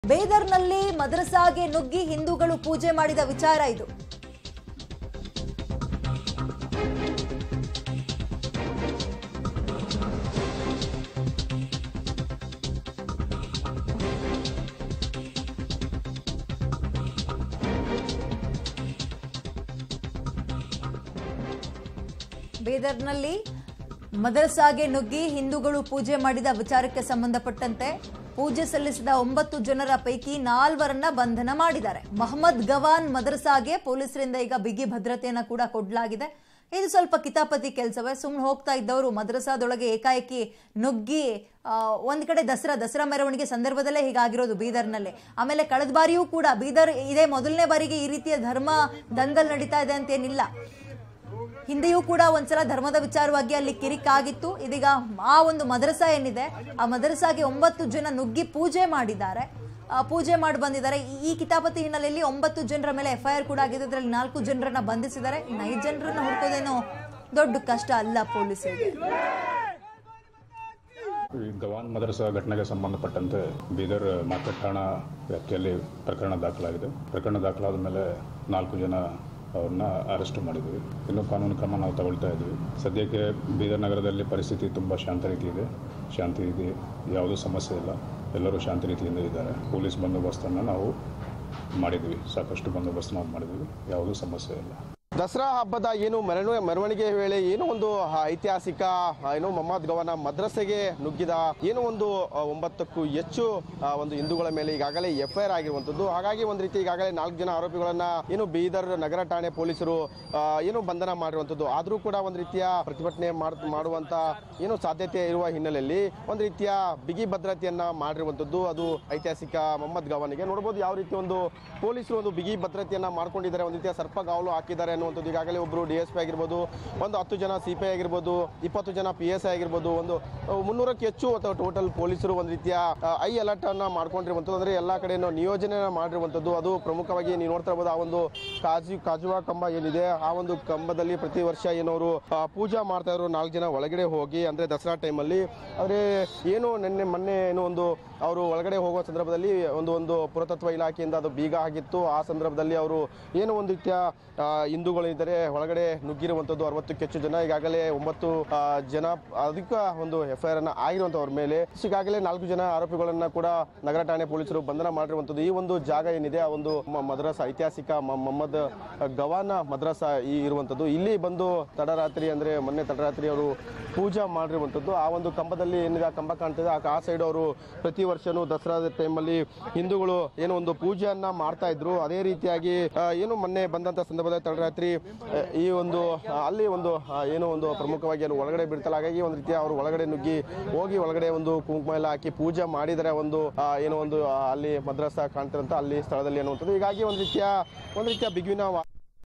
ಬೇದರ್ನಲ್ಲಿ ಮದ್ರಸಾಗೆ ನುಗ್ಗಿ ಹಿಂದೂಗಳು ಪೂಜೆ ಮಾಡಿದ ವಿಚಾರ ಇದು ಬೀದರ್ನಲ್ಲಿ ಮದರಸಾಗೆ ನುಗ್ಗಿ ಹಿಂದೂಗಳು ಪೂಜೆ ಮಾಡಿದ ವಿಚಾರಕ್ಕೆ ಸಂಬಂಧಪಟ್ಟಂತೆ ಪೂಜೆ ಸಲ್ಲಿಸಿದ ಒಂಬತ್ತು ಜನರ ಪೈಕಿ ನಾಲ್ವರನ್ನ ಬಂಧನ ಮಾಡಿದ್ದಾರೆ ಮಹಮ್ಮದ್ ಗವಾನ್ ಮದರಸಾಗೆ ಪೊಲೀಸರಿಂದ ಈಗ ಬಿಗಿ ಭದ್ರತೆಯನ್ನ ಕೂಡ ಕೊಡಲಾಗಿದೆ ಇದು ಸ್ವಲ್ಪ ಕಿತಾಪತಿ ಕೆಲಸವೇ ಸುಮ್ಮನೆ ಹೋಗ್ತಾ ಇದ್ದವರು ಮದ್ರಸಾದೊಳಗೆ ಏಕಾಏಕಿ ನುಗ್ಗಿ ಆ, ಒಂದ್ ಕಡೆ ದಸರಾ ದಸರಾ ಮೆರವಣಿಗೆ ಸಂದರ್ಭದಲ್ಲೇ ಹೀಗಾಗಿರೋದು ಬೀದರ್ನಲ್ಲಿ ಆಮೇಲೆ ಕಳೆದ ಬಾರಿಯೂ ಕೂಡ ಬೀದರ್ ಇದೇ ಮೊದಲನೇ ಬಾರಿಗೆ ಈ ರೀತಿಯ ಧರ್ಮ ದಂಗಲ್ ನಡೀತಾ ಇದೆ ಅಂತೇನಿಲ್ಲ ಹಿಂದೆಯೂ ಕೂಡ ಒಂದ್ಸಲ ಧರ್ಮದ ವಿಚಾರವಾಗಿ ಅಲ್ಲಿ ಕಿರಿಕಾಗಿತ್ತು ಇದೀಗ ಆ ಒಂದು ಮದರಸಾ ಏನಿದೆ ಆ ಮದರಸಾಗೆ ಒಂಬತ್ತು ಜನ ನುಗ್ಗಿ ಪೂಜೆ ಮಾಡಿದ್ದಾರೆ ಆ, ಪೂಜೆ ಮಾಡಿ ಬಂದಿದ್ದಾರೆ ಈ- ಈ ಕಿತಾಪತಿ ಹಿನ್ನೆಲೆಯಲ್ಲಿ ಒಂಬತ್ತು ಜನರ ಮೇಲೆ ಎಫ್ಐಆರ್ ಕೂಡ ಆಗಿದೆ ಅದರಲ್ಲಿ ನಾಲ್ಕು ಜನರನ್ನ ಬಂಧಿಸಿದ್ದಾರೆ ಇನ್ನು ಐದು ಜನರನ್ನ ಹುಡ್ಕೋದೇನೋ ದೊಡ್ಡ ಕಷ್ಟ ಅಲ್ಲ ಪೊಲೀಸರಿಗೆ ಈ ಗವಾನ್ ಮದರಸಾ ಘಟನೆಗೆ ಸಂಬಂಧಪಟ್ಟಂತೆ ಬೀದರ್ ಮಾರ್ಕೆಟ್ ಠಾಣಾ ವ್ಯಾಪ್ತಿಯಲ್ಲಿ ಪ್ರಕರಣ ದಾಖಲಾಗಿದೆ ಪ್ರಕರಣ ದಾಖಲಾದ ಮೇಲೆ ನಾಲ್ಕು ಜನ ಅವ್ರನ್ನ ಅರೆಸ್ಟ್ ಮಾಡಿದ್ವಿ ಇನ್ನು ಕಾನೂನು ಕ್ರಮ ನಾವು ತಗೊಳ್ತಾ ಇದ್ವಿ ಸದ್ಯಕ್ಕೆ ಬೀದರ್ ನಗರದಲ್ಲಿ ಪರಿಸ್ಥಿತಿ ತುಂಬ ಶಾಂತ ರೀತಿ ಇದೆ ಶಾಂತಿ ಇದೆ ಯಾವುದೂ ಸಮಸ್ಯೆ ಇಲ್ಲ ಎಲ್ಲರೂ ಶಾಂತಿ ರೀತಿಯಿಂದ ಇದ್ದಾರೆ ಪೊಲೀಸ್ ಬಂದೋಬಸ್ತನ್ನು ನಾವು ಮಾಡಿದ್ವಿ ಸಾಕಷ್ಟು ಬಂದೋಬಸ್ತ್ ನಾವು ಮಾಡಿದ್ವಿ ಯಾವುದೂ ಸಮಸ್ಯೆ ಇಲ್ಲ ದಸರಾ ಹಬ್ಬದ ಏನು ಮೆರವಣಿಗೆ ಮೆರವಣಿಗೆ ವೇಳೆ ಏನೋ ಒಂದು ಆ, ಐತಿಹಾಸಿಕ ಆ, ಏನು ಮೊಹಮ್ಮದ್ ಗವನ ಮದ್ರಸೆಗೆ ನುಗ್ಗಿದ ಏನೋ ಒಂದು ಆ, ಒಂಬತ್ತಕ್ಕೂ ಹೆಚ್ಚು ಆ, ಒಂದು ಹಿಂದೂಗಳ ಮೇಲೆ ಈಗಾಗಲೇ ಎಫ್ಐಆರ್ ಆಗಿರುವಂತದ್ದು ಹಾಗಾಗಿ ಒಂದು ರೀತಿ ಈಗಾಗಲೇ ನಾಲ್ಕು ಜನ ಆರೋಪಿಗಳನ್ನ ಏನು ಬೀದರ್ ನಗರ ಠಾಣೆ ಪೊಲೀಸರು ಆ, ಏನು ಬಂಧನ ಮಾಡಿರುವಂತದ್ದು ಆದರೂ ಕೂಡ ಒಂದು ರೀತಿಯ ಪ್ರತಿಭಟನೆ ಮಾಡ್- ಮಾಡುವಂತ ಏನು ಸಾಧ್ಯತೆ ಇರುವ ಹಿನ್ನೆಲೆಯಲ್ಲಿ ಒಂದು ರೀತಿಯ ಬಿಗಿ ಭದ್ರತೆಯನ್ನ ಮಾಡಿರುವಂತದ್ದು ಅದು ಐತಿಹಾಸಿಕ ಮೊಹಮ್ಮದ್ ಗವನಿಗೆ ನೋಡಬಹುದು ಯಾವ ರೀತಿ ಒಂದು ಪೊಲೀಸರು ಒಂದು ಬಿಗಿ ಭದ್ರತೆಯನ್ನ ಮಾಡ್ಕೊಂಡಿದ್ದಾರೆ ಒಂದು ರೀತಿಯ ಸರ್ಪಗಾವಲು ಹಾಕಿದ್ದಾರೆ ಅನ್ನುವಂಥದ್ದು ಈಗಾಗಲೇ ಒಬ್ಬರು ಡಿ ಎಸ್ ಪಿ ಆಗಿರ್ಬೋದು ಒಂದು ಹತ್ತು ಜನ ಸಿ ಪಿ ಐ ಆಗಿರ್ಬೋದು ಇಪ್ಪತ್ತು ಜನ ಪಿ ಎಸ್ ಐ ಆಗಿರ್ಬೋದು ಒಂದು ಅಹ್, ಮುನ್ನೂರಕ್ಕೆ ಹೆಚ್ಚು ಅಥವಾ ಟೋಟಲ್ ಪೊಲೀಸರು ಒಂದು ರೀತಿಯ ಐ ಅಲರ್ಟ್ ಅನ್ನ ಮಾಡ್ಕೊಂಡಿರುವಂಥದ್ದು ಅಂದ್ರೆ ಎಲ್ಲಾ ಕಡೆನೂ ನಿಯೋಜನೆ ಮಾಡಿರುವಂಥದ್ದು ಅದು ಪ್ರಮುಖವಾಗಿ ನೀವು ನೋಡ್ತಾ ಇರ್ಬೋದು ಆ ಒಂದು ಕಾಜು ಕಾಜುವ ಕಂಬ ಏನಿದೆ ಆ ಒಂದು ಕಂಬದಲ್ಲಿ ಪ್ರತಿ ವರ್ಷ ಏನವರು ಪೂಜಾ ಮಾಡ್ತಾ ಇದ್ರು ನಾಲ್ಕು ಜನ ಒಳಗಡೆ ಹೋಗಿ ಅಂದ್ರೆ ದಸರಾ ಟೈಮಲ್ಲಿ ಆದ್ರೆ ಏನು ನಿನ್ನೆ ಮೊನ್ನೆ ಏನೋ ಒಂದು ಅವರು ಒಳಗಡೆ ಹೋಗುವ ಸಂದರ್ಭದಲ್ಲಿ ಒಂದು ಒಂದು ಪುರಾತತ್ವ ಇಲಾಖೆಯಿಂದ ಅದು ಬೀಗ ಆಗಿತ್ತು ಆ ಸಂದರ್ಭದಲ್ಲಿ ಅವರು ಏನು ಒಂದು ರೀತಿಯ ಆ, ಹಿಂದೂಗಳಿದ್ದಾರೆ ಒಳಗಡೆ ನುಗ್ಗಿರುವಂಥದ್ದು ಅರವತ್ತಕ್ಕೆ ಹೆಚ್ಚು ಜನ ಈಗಾಗಲೇ ಒಂಬತ್ತು ಆ, ಜನ ಅದಕ್ಕೆ ಒಂದು ಎಫ್ ಐ ಆರ್ ಅನ್ನ ಆಗಿರುವಂಥವ್ರ ಮೇಲೆ ಈಗಾಗಲೇ ನಾಲ್ಕು ಜನ ಆರೋಪಿಗಳನ್ನ ಕೂಡ ನಗರ ಠಾಣೆ ಪೊಲೀಸರು ಬಂಧನ ಮಾಡಿರುವಂಥದ್ದು ಈ ಒಂದು ಜಾಗ ಏನಿದೆ ಆ ಒಂದು ಮ- ಮದ್ರಸಾ ಐತಿಹಾಸಿಕ ಮ- ಮೊಹಮ್ಮದ್ ಗವಾನ ಮದ್ರಸಾ ಈ ಇರುವಂಥದ್ದು ಇಲ್ಲಿ ಬಂದು ತಡರಾತ್ರಿ ಅಂದ್ರೆ ಮೊನ್ನೆ ತಡರಾತ್ರಿ ಅವರು ಪೂಜಾ ಮಾಡಿರುವಂಥದ್ದು ಆ ಒಂದು ಕಂಬದಲ್ಲಿ ಏನಿದೆ ಆ ಕಂಬ ಕಾಣ್ತಿದೆ ಆ- ಆ ಸೈಡ್ ಅವರು ಪ್ರತಿ ವರ್ಷನೂ ದಸರಾದ ಟೈಮಲ್ಲಿ ಹಿಂದೂಗಳು ಏನೋ ಒಂದು ಪೂಜೆಯನ್ನ ಮಾಡ್ತಾ ಇದ್ರು ಅದೇ ರೀತಿಯಾಗಿ ಆ, ಏನು ಮೊನ್ನೆ ಬಂದಂತ ಸಂದರ್ಭದಲ್ಲಿ ತಡರಾತ್ರಿ ಆ, ಈ ಒಂದು ಆ, ಅಲ್ಲಿ ಒಂದು ಆ, ಏನೋ ಒಂದು ಪ್ರಮುಖವಾಗಿ ಏನು ಒಳಗಡೆ ಬಿಡ್ತಲ್ಲ ಹಾಗಾಗಿ ಒಂದು ರೀತಿಯ ಅವರು ಒಳಗಡೆ ನುಗ್ಗಿ ಹೋಗಿ ಒಳಗಡೆ ಒಂದು ಕುಂಕುಮ ಎಲ್ಲ ಹಾಕಿ ಪೂಜೆ ಮಾಡಿದರೆ ಒಂದು ಆ, ಏನೋ ಒಂದು ಆ, ಅಲ್ಲಿ ಮದ್ರಸಾ ಕಾಣ್ತಿರಂತ ಅಲ್ಲಿ ಸ್ಥಳದಲ್ಲಿ ಅನ್ನುವಂಥದ್ದು ಹೀಗಾಗಿ ಒಂದು ರೀತಿಯ ಒಂದು ರೀತಿಯ ಬಿಗುವಿನ ವಾ-